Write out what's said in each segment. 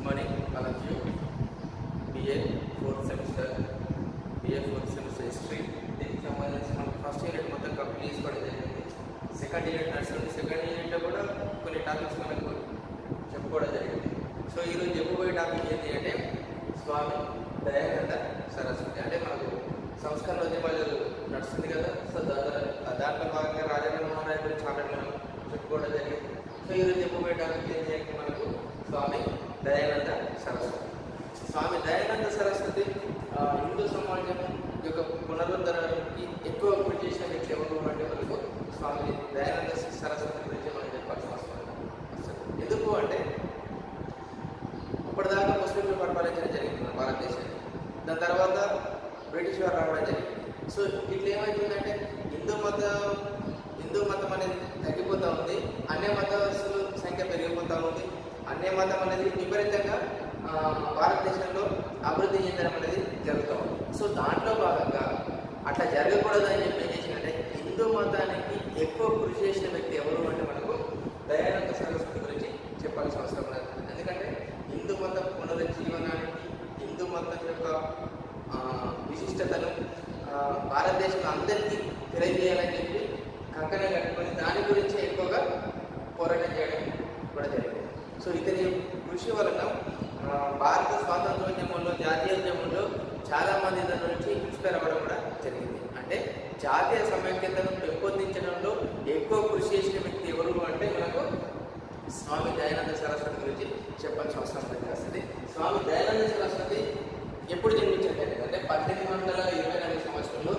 morning, all of you. BA fourth semester, BA fourth semester history. దీనికి సంబంధించి మనకి first unit మొత్తం complete చేసుకోవడం జరిగింది సెకండ్ యూనిట్ నడుస్తుంది సెకండ్ యూనిట్లో కూడా కొన్ని టాపిక్స్ మనకు చెప్పుకోవడం జరిగింది సో ఈరోజు చెప్పబోయే టాపిక్ ఏంటి అంటే స్వామి దయానంద సరస్వతి అంటే మనకు సంస్కరణ ఉద్యమాలు నడుస్తుంది కదా సో దా- దాంట్లో భాగంగా రాజారామ మోహన్ రాయ్ గురించి ఆల్రెడీ మనం చెప్పుకోవడం జరిగింది సో ఈరోజు చెప్పబోయే టాపిక్ ఏంటి అంటే మనకు స్వామి దయానంద సరస్వతి స్వామి దయానంద సరస్వతి ఆ, హిందూ సమాజం యొక్క పునరుద్ధరణకి ఎక్కువ కృషి చేసిన వ్యక్తి ఎవరు అంటే మనకు స్వామి దయానంద సరస్వతి గురించి మనం చెప్పాల్సిన అవసరం ఉంది. ఎందుకు అంటే ఇప్పటిదాకా ముస్లింలు పరిపాలించడం జరిగింది మన భారతదేశాన్ని దాని తర్వాత బ్రిటిష్ వారు రావడం జరిగింది సో ఇట్లా ఏమవుతుందంటే హిందూ మత హిందూ మతం అనేది తగ్గిపోతూ ఉంది అన్య మతస్థుల సంఖ్య పెరిగిపోతూ ఉంది అన్య మతం అనేది విపరీతంగా ఆ, భారతదేశంలో అభివృద్ధి చెందడం అనేది జరుగుతూ ఉంది సో దాంట్లో భాగంగా అట్లా జరగకూడదని చెప్పి ఏం చేసిందంటే హిందూ మతానికి ఎక్కువ కృషి చేసిన వ్యక్తి ఎవరు అంటే మనకు దయానంద సరస్వతి గురించి చెప్పాల్సిన అవసరం లేదు ఎందుకంటే హిందూ మత పునరుజ్జీవనానికి హిందూ మతం యొక్క ఆ, విశిష్టతను ఆ, భారతదేశంలో అందరికీ తెలియజేయాలని చెప్పి కంకణం కట్టుకొని దాని గురించి ఎక్కువగా పోరాటం చేయడం కూడా జరిగింది సో ఇతని కృషి వలన ఆ, భారత స్వాతంత్రోద్యమంలో జాతీయోద్యమంలో చాలా మంది దాని నుంచి ఇన్స్పైర్ అవ్వడం కూడా జరిగింది అంటే జాతీయ సమైక్యతను పెంపొందించడంలో ఎక్కువ కృషి చేసిన వ్యక్తి ఎవరు అంటే మనకు స్వామి దయానంద సరస్వతి గురించి చెప్పాల్సిన అవసరం లేదు వస్తుంది స్వామి దయానంద సరస్వతి ఎప్పుడు జన్మించారు అంటే పద్దెనిమిది వందల ఇరవై నాలుగు సంవత్సరంలో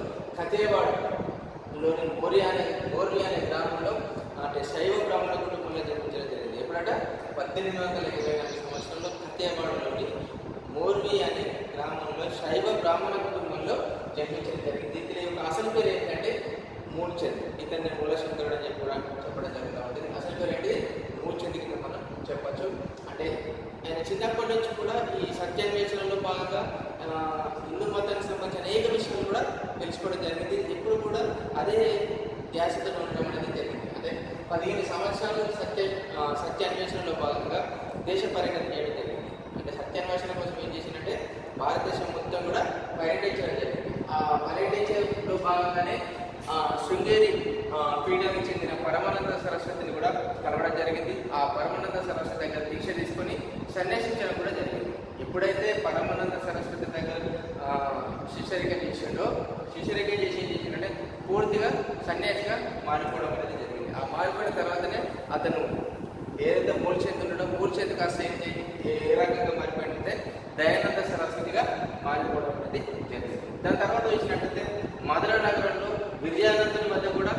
ఖతేవాడలోని మోరి అనే మోర్లి అనే గ్రామంలో అంటే శైవ బ్రాహ్మణ కుటుంబంలో జన్మించడం జరిగింది ఎప్పుడంటే పద్దెనిమిది వందల ఇరవై నాలుగు సంవత్సరంలో ఖతేవాడలోని మోర్వి అనే గ్రామంలో శైవ బ్రాహ్మణ కుటుంబంలో జన్మించడం జరిగింది ఇతని యొక్క అసలు పేరు ఏంటంటే మూర్చంద్ ఇతన్ని మూలశంకరుడు అని చెప్పి కూడా చెప్పడం జరుగుతూ ఉంటుంది అసలు పేరు ఏంటి మూర్చంద్ కింద మనం చెప్పచ్చు అంటే ఆయన చిన్నప్పటి నుంచి కూడా ఈ సత్యాన్వేషణలో భాగంగా ఆ, హిందూ మతానికి సంబంధించిన అనేక విషయాలు కూడా తెలుసుకోవడం జరిగింది ఇప్పుడు కూడా అదే ధ్యాసతో ఉండడం అనేది జరిగింది అంటే పదిహేను సంవత్సరాలు సత్య ఆ, సత్యాన్వేషణలో భాగంగా దేశ పర్యటన చేయడం జరిగింది అంటే సత్యాన్వేషణ కోసం ఏం చేసిందంటే భారతదేశం మొత్తం కూడా పర్యటించడం జరిగింది ఆ పర్యటించడంలో భాగంగానే ఆ, శృంగేరి ఆ, పీఠానికి చెందిన పరమానంద సరస్వతిని కూడా కలవడం జరిగింది ఆ పరమానంద సరస్వతి దగ్గర దీక్ష తీసుకొని సన్యాసించడం కూడా జరిగింది ఎప్పుడైతే పరమానంద సరస్వతి దగ్గర ఆ, శిష్యరిక చేసిండో శిష్యరిక చేసి ఏం చేసిందంటే పూర్తిగా సన్యాసిగా మారిపోవడం అనేది జరిగింది ఆ మారిపోయిన తర్వాతనే అతను ఏదైతే మూలచేతి ఉండడో మూలచేతి కాస్త ఏం చేయి- ఏ రకంగా మారిపోయిందంటే దయానంద సరస్వతిగా మారిపోవడం అనేది జరిగింది దాని తర్వాత వచ్చినట్టయితే మధుర నగరంలో విద్యానందుల మధ్య కూడా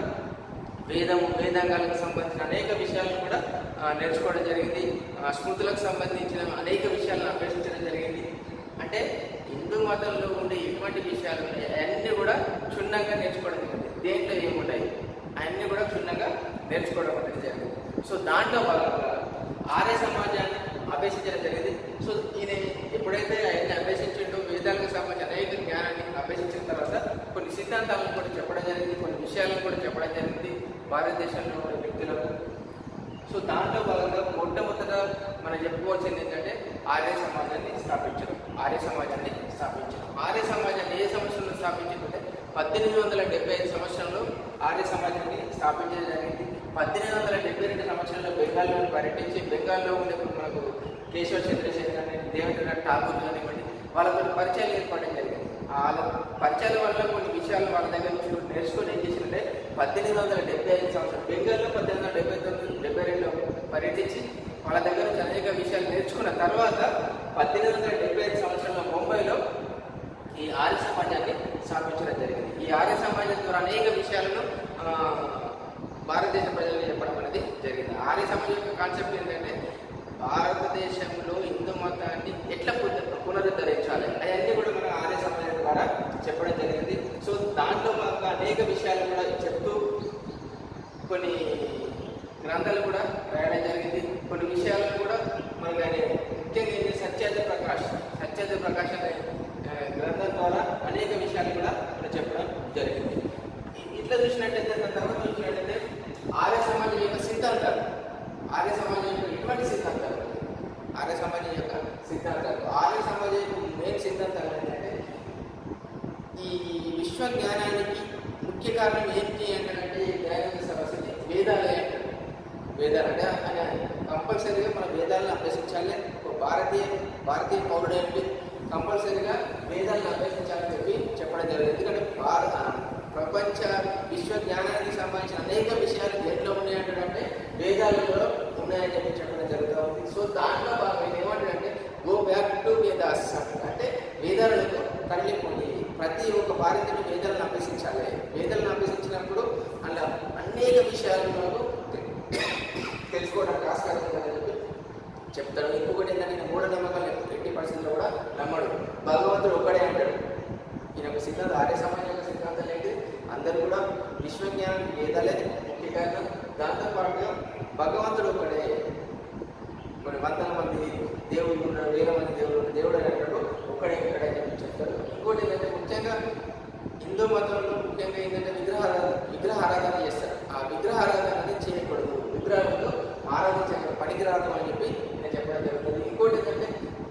వేదం వేదాంగాలకు సంబంధించిన అనేక విషయాలను కూడా ఆ, నేర్చుకోవడం జరిగింది ఆ, స్మృతులకు సంబంధించిన అనేక విషయాలను అభ్యసించడం జరిగింది అంటే హిందూ మతంలో ఉండే ఎటువంటి విషయాలు ఉన్నాయో అవన్నీ కూడా క్షుణ్ణంగా నేర్చుకోవడం జరిగింది దేంట్లో ఏముంటాయి అవన్నీ కూడా క్షుణ్ణంగా నేర్చుకోవడం అనేది జరిగింది సో దాంట్లో భాగంగా ఆర్య సమాజాన్ని అభ్యసించడం జరిగింది సో ఈయన ఎప్పుడైతే ఆయన్ని అభ్యసించిండో వేదాలకు సంబంధించిన అనేక జ్ఞానాన్ని అభ్యసించిన తర్వాత కొన్ని సిద్ధాంతాలను కూడా చెప్పడం జరిగింది కొన్ని విషయాలను కూడా చెప్పడం జరిగింది భారతదేశంలో ఉన్న వ్యక్తులకు సో దాంట్లో భాగంగా మొట్టమొదట మనం చెప్పుకోవాల్సింది ఏంటంటే ఆర్య సమాజాన్ని స్థాపించడం ఆర్య సమాజాన్ని స్థాపించడం ఆర్య సమాజాన్ని ఏ సంవత్సరంలో స్థాపించిందంటే పద్దెనిమిది వందల డెబ్బై ఐదు సంవత్సరంలో ఆర్య సమాజాన్ని స్థాపించడం జరిగింది పద్దెనిమిది వందల డెబ్బై రెండు సంవత్సరంలో బెంగాల్లో పర్యటించి బెంగాల్లో ఉండే మనకు కేశవ చంద్రశేఖర్ కానీ దేవేంద్రనాథ్ ఠాగూర్ కానివ్వండి వాళ్ళతో పరిచయాలు ఏర్పడడం జరిగింది వాళ్ళ పరిచయాల వల్ల కొన్ని విషయాలు వాళ్ళ దగ్గర నుంచి కూడా నేర్చుకొని ఏం చేసిందంటే పద్దెనిమిది వందల డెబ్బై ఐదు సంవత్సరం బెంగాల్లో పద్దెనిమిది వందల డెబ్బై తొమ్మిది డెబ్బై రెండులో పర్యటించి వాళ్ళ దగ్గర నుంచి అనేక విషయాలు నేర్చుకున్న తర్వాత పద్దెనిమిది వందల డెబ్బై ఐదు సంవత్సరంలో ముంబైలో ఈ ఆర్య సమాజాన్ని స్థాపించడం జరిగింది ఈ ఆర్య సమాజం ద్వారా అనేక విషయాలను ఆ, భారతదేశ ప్రజలకు చెప్పడం అనేది జరిగింది ఆర్య సమాజం యొక్క కాన్సెప్ట్ ఏంటంటే భారతదేశంలో హిందూ మతాన్ని ఎట్లా పునరు- పునరుద్ధరించాలి అవన్నీ కూడా మన ఆర్య సమాజం ద్వారా చెప్పడం జరిగింది సో దాంట్లో భాగంగా అనేక విషయాలు కూడా చెప్తూ కొన్ని గ్రంథాలు కూడా రాయడం జరిగింది కొన్ని విషయాలను కూడా మనకి ఆయన ముఖ్యంగా ఏంటి సత్యార్థ ప్రకాష్ సత్యార్థ ప్రకాష్ అనే ఆ, గ్రంథం ద్వారా అనేక విషయాలు కూడా మనం చెప్పడం జరిగింది ఈ- కారణం ఏంటి అంటే ఈ దయానంద సరస్వతి వేదాలే అంటాడు వేదాలు అంటే ఆయన కంపల్సరీగా మన వేదాలను అభ్యసించాలి ఒక భారతీయ భారతీయ పౌరుడేంటి కంపల్సరీగా వేదాలను అభ్యసించాలని చెప్పి చెప్పడం జరిగింది ఎందుకంటే భారత ప్రపంచ విశ్వ జ్ఞానానికి సంబంధించిన అనేక విషయాలు దేంట్లో ఉన్నాయంటే వేదాలలో ఉన్నాయని చెప్పి చెప్పడం జరుగుతూ ఉంది సో దాంట్లో భాగంగా ఏమంటాడంటే గో బ్యాక్ టు వేదాస్ అంటే వేదాలకు తరలిపోయి ప్రతి ఒక్క భారతీయుడు వేదాలను అభ్యసించాలి వేదాలను అభ్యసించినప్పుడు అలా అనేక విషయాలు మనకు తెలుసుకోవడానికి ఆస్కారం ఉందని చెప్పి చెప్తాడు ఇంకొకటి ఏంటంటే ఈయన మూఢనమ్మకాలు ఎప్పుడు ఎట్టి పరిస్థితుల్లో కూడా నమ్మడు భగవంతుడు ఒక్కడే అంటాడు ఈయన ఒక సిద్ధాంతం ఆర్య సమాజం యొక్క సిద్ధాంతం ఏంటి అందరూ కూడా విశ్వజ్ఞానం వేదాలే ముఖ్య కారణం దాంతో పాటుగా భగవంతుడు ఒక్కడే కొన్ని వందల మంది దేవుళ్ళు ఉన్నారు వేల మంది దేవుళ్ళు ఉన్నారు దేవుడు అని అంటాడు ఒక్కడే ఒక్కడే అని చెప్పి చెప్తారు ఇంకోటి ఏంటంటే ముఖ్యంగా హిందూ మతంలో ముఖ్యంగా ఏంటంటే విగ్రహారాధన విగ్రహారాధన చేస్తారు ఆ విగ్రహారాధన అనేది చేయకూడదు విగ్రహాలతో ఆరాధించే పనికిరాదు అని చెప్పి నేను చెప్పడం జరుగుతుంది ఇంకోటి ఏంటంటే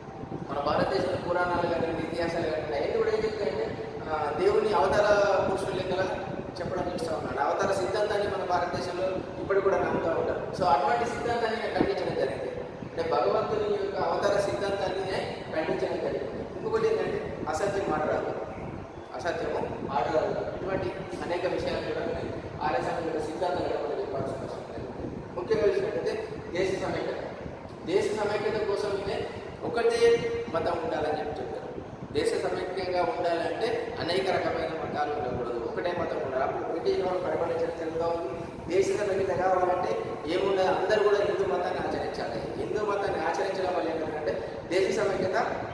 మన భారతదేశంలో పురాణాలు కానీ ఇతిహాసాలు కానీ అవన్నీ కూడా ఏం చెప్తాయంటే ఆ, దేవుని అవతార పురుషుల లెక్కల చెప్పడం చూస్తూ ఉన్నాడు అవతార సిద్ధాంతాన్ని మన భారతదేశంలో ఇప్పటికి కూడా నమ్ముతూ ఉంటారు సో అటువంటి సిద్ధాంతాన్ని నేను ఖండించడం జరిగింది అంటే భగవంతుని యొక్క అవతార సిద్ధాంతాన్ని నేను ఖండించడం జరిగింది ఇంకొకటి ఏంటంటే అసత్యం మాట్లాడాలి అసత్యము ఆడరాదు ఇటువంటి అనేక విషయాలు కూడా ఉన్నాయి ఆర్ఎస్ఎం యొక్క సిద్ధాంతం కూడా మనం చెప్పాల్సిన అవసరం లేదు ముఖ్యంగా చూసినట్టయితే దేశ సమైక్యత దేశ సమైక్యత కోసం ఇదే ఒకటే మతం ఉండాలని చెప్పి చెప్తారు దేశ సమైక్యంగా ఉండాలంటే అనేక రకమైన మతాలు ఉండకూడదు ఒకటే మతం ఉండాలి అప్పుడు బ్రిటిష్ వాళ్ళు పరిపాలించడం జరుగుతూ ఉంది దేశ సమైక్యత కావాలంటే ఏముండదు అందరూ కూడా హిందూ మతాన్ని ఆచరించాలి హిందూ మతాన్ని ఆచరించడం వల్ల ఏంటంటే దేశ సమైక్యత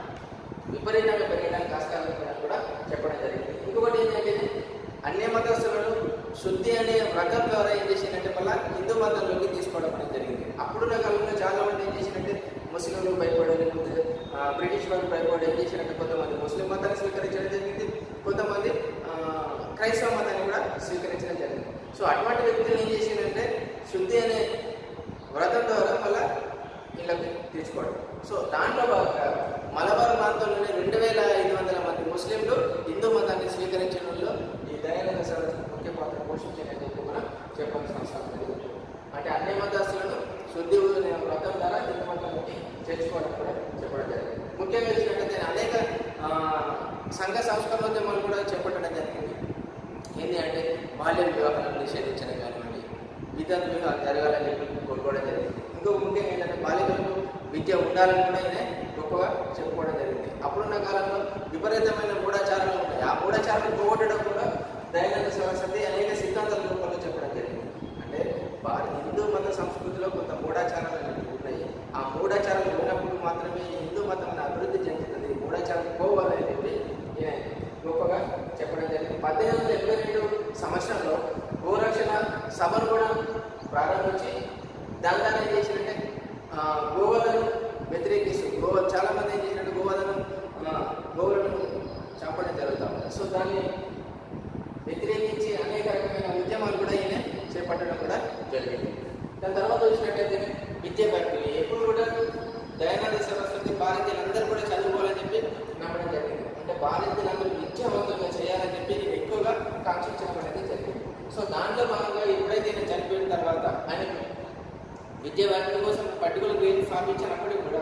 విపరీతంగా పెరగడానికి ఆస్కారం ఉందని కూడా చెప్పడం జరిగింది ఇంకొకటి ఏంటంటే అన్య మతస్థులను శుద్ధి అనే వ్రతం ద్వారా ఏం చేసిందంటే మళ్ళీ హిందూ మతంలోకి తీసుకోవడం అనేది జరిగింది అప్పుడున్న కాలంలో చాలా మంది ఏం చేసినట్టే ముస్లింలు భయపడే లేకపోతే ఆ, బ్రిటిష్ వాళ్ళు భయపడే ఏం చేసినట్టే కొంతమంది ముస్లిం మతాన్ని స్వీకరించడం జరిగింది కొంతమంది ఆ, క్రైస్తవ మతాన్ని కూడా స్వీకరించడం జరిగింది సో అటువంటి వ్యక్తులు ఏం చేసిందంటే శుద్ధి అనే వ్రతం ద్వారా మళ్ళీ వీళ్ళకి తీసుకోవడం సో దాంట్లో భాగంగా మలబార్ ప్రాంతంలోనే రెండు వేల ఐదు వందల మంది ముస్లింలు హిందూ మతాన్ని స్వీకరించడంలో ఈ దయానంద సరస్వతి ముఖ్య పాత్ర పోషించారని చెప్పి మనం చెప్పాల్సిన అవసరం లేదు అంటే అన్ని మతస్థులను శుద్ధి అనే వ్రతం ద్వారా హిందూ మతంలోకి చేర్చుకోవడం కూడా చెప్పడం జరిగింది ముఖ్యంగా చూసినట్లయితే అనేక ఆ, సంఘ సంస్కరణోద్యమాలు కూడా చేపట్టడం జరిగింది ఏంటి అంటే బాల్య వివాహాలను నిషేధించడం కానివ్వండి విద్యార్థి వివాహాలు జరగాలని చెప్పి కోరుకోవడం జరిగింది ఇంకొక ముఖ్యంగా ఏంటంటే బాలికలకు విద్య ఉండాలని కూడా ఆయన గొప్పగా చెప్పుకోవడం జరిగింది అప్పుడున్న కాలంలో విపరీతమైన మూఢాచారాలు ఉంటాయి ఆ మూఢాచారాలు పోగొట్టడం కూడా దయానంద సరస్వతి అనేక సిద్ధాంతాల రూపంలో చెప్పడం జరిగింది అంటే భారత హిందూ మత సంస్కృతిలో కొంత మూఢాచారాలు అనేవి ఉన్నాయి ఆ మూఢాచారాలు ఉన్నప్పుడు మాత్రమే ఈ హిందూ మతం అభివృద్ధి చెందుతుంది మూఢాచారాలు పోవాలని చెప్పి ఈయన గొప్పగా చెప్పడం జరిగింది పద్దెనిమిది వందల ఎనభై రెండు సంవత్సరంలో గోరక్షణ సభను కూడా ప్రారంభించి దాని దాన్ని ఏం చేసినట్టే ఆ, గోవలను వ్యతిరేకిస్తూ గో చాలా మంది ఏం చేసినట్టు గోవలను ఆ, గోవులను చంపడం జరుగుతూ ఉంది సో దాన్ని వ్యతిరేకించి అనేక రకమైన ఉద్యమాలు కూడా ఈయన చేపట్టడం కూడా జరిగింది దాని తర్వాత చూసినట్టయితే విద్య ఫ్యాక్టరీ ఎప్పుడు కూడా దయానంద సరస్వతి భారతీయులందరూ కూడా చదువుకోవాలని చెప్పి నమ్మడం జరిగింది అంటే భారతీయులందరూ విద్యావంతంగా చేయాలని చెప్పి ఈయన ఎక్కువగా కాంక్షించడం అనేది జరిగింది సో దాంట్లో భాగంగా ఎప్పుడైతే ఈయన చనిపోయిన తర్వాత ఆయన విద్య వ్యాప్తి కోసం పర్టికులర్ గ్రేడ్ స్థాపించినప్పటికీ కూడా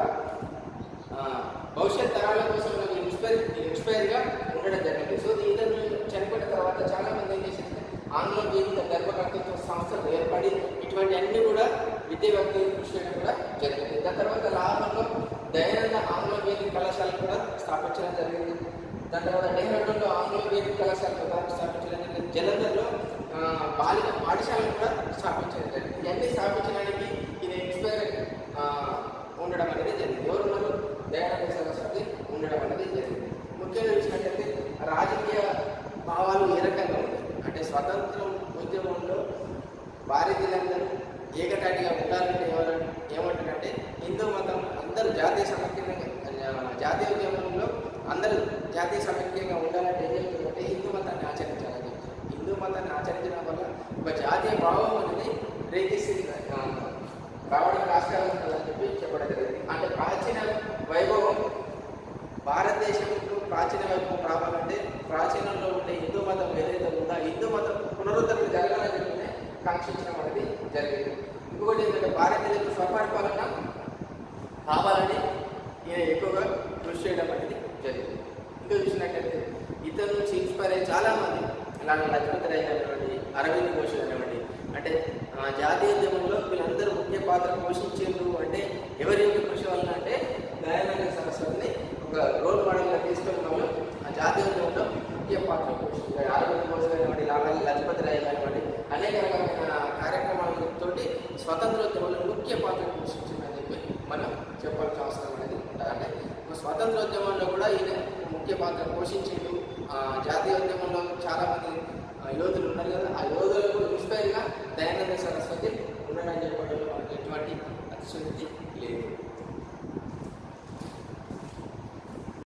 ఆ, భవిష్యత్ తరాల కోసం నాకు ఇన్స్పైర్ ఇన్స్పైర్గా ఉండడం జరిగింది సో ఇతను చనిపోయిన తర్వాత చాలా మంది ఏం చేసిందంటే ఆంగ్ల వేదిక గర్భకర్తృత్వ సంస్థలు ఏర్పడి ఇటువంటి అన్ని కూడా విద్య వ్యాప్తి కృషి చేయడం కూడా జరిగింది దాని తర్వాత లాభంలో దయానంద ఆంగ్ల వేదిక కళాశాల కూడా స్థాపించడం జరిగింది దాని తర్వాత డెహ్రాడూన్లో ఆంగ్ల వేదిక కళాశాల కూడా స్థాపించడం జరిగింది జలంధర్లో ఆ, బాలిక పాఠశాలను కూడా స్థాపించడం జరిగింది ఇవన్నీ స్థాపించడానికి ఇది ఇన్స్పైర్ ఆ, ఉండడం అనేది జరిగింది ఎవరున్నారు దయానంద సరస్వతి ఉండడం అనేది జరిగింది ముఖ్యంగా చూసినట్టయితే రాజకీయ భావాలు ఏ రకంగా ఉన్నాయి అంటే స్వతంత్రం ఉద్యమంలో భారతీయులందరూ ఏకటాటిగా ఉండాలంటే ఎవరు ఏమంటారంటే హిందూ మతం అందరూ జాతీయ సమైక్యంగా జాతీయ ఉద్యమంలో అందరూ జాతీయ సమైక్యంగా ఉండాలంటే ఏం చెప్తారంటే హిందూ మతాన్ని ఆచరించాలని చెప్తారు హిందూ మతాన్ని ఆచరించడం వల్ల ఒక జాతీయ భావం అనేది రేకిస్తుంది ఆ, రావడానికి ఆస్కారం ఉంటుందని చెప్పి చెప్పడం జరిగింది అంటే ప్రాచీన వైభవం భారతదేశంలో ప్రాచీన వైభవం రావాలంటే ప్రాచీనంలో ఉండే హిందూ మతం ఏదైతే ఉందో ఆ హిందూ మతం పునరు భారతీయులకు స్వపరిపాలన కావాలని ఈయన ఎక్కువగా కృషి చేయడం అనేది జరిగింది ఇంకా చూసినట్టయితే ఇతను నుంచి ఇన్స్పైర్ అయ్యి చాలామంది అలాగే లక్ష్మణ్ రాయ్ కానివ్వండి అరవింద్ ఘోష్ కానివ్వండి అంటే ఆ, జాతీయ ఉద్యమంలో వీళ్ళందరూ ముఖ్య పాత్ర పోషించారు అంటే ఎవరి యొక్క కృషి వలన అంటే దయానంద సరస్వతిని ఒక రోల్ మోడల్గా తీసుకొని వాళ్ళు ఆ జాతీయ ఉద్యమంలో ముఖ్య పాత్ర పోషించారు అరవింద్ ఘోష్ కానివ్వండి లాగా లజపతి రాయ్ కానివ్వండి అనేక రకమైన కార్యక్రమాలతోటి స్వతంత్రోద్యమంలో ముఖ్య పాత్ర పోషించిందని చెప్పి మనం చెప్పాల్సిన అవసరం అనేది ఉంటుంది అంటే ఒక స్వతంత్రోద్యమంలో కూడా ఈయన ముఖ్య పాత్ర పోషించిండు ఆ, జాతీయ ఉద్యమంలో చాలా మంది ఆ, యోధులు ఉన్నారు కదా ఆ యోధులకు ఇన్స్పైర్గా దయానంద సరస్వతి ఉన్నాడని చెప్పడంలో మనకి ఎటువంటి అతిశక్తి